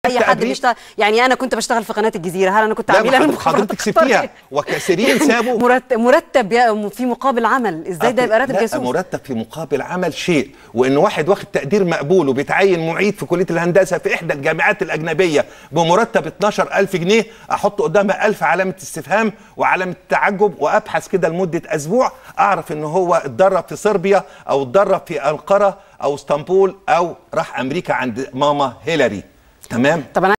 اي حد التقدير- بيشتغل يعني انا كنت بشتغل في قناه الجزيره هل انا كنت لا عميله ما حضرتك- للمخابرات حضرتك القطرية؟ سبتيها وكثيرين سابوا مرتب مرتب يا- في مقابل عمل ازاي ده يبقى راتب لا جاسوس مرتب في مقابل عمل شيء وان واحد واخد تقدير مقبول وبيتعين معيد في كليه الهندسه في احدى الجامعات الاجنبيه بمرتب 12000 جنيه احط قدامها 1000 علامه استفهام وعلامه تعجب وابحث كده لمده اسبوع اعرف ان هو اتدرب في صربيا او اتدرب في انقره او اسطنبول او راح امريكا عند ماما هيلاري تمام طب انا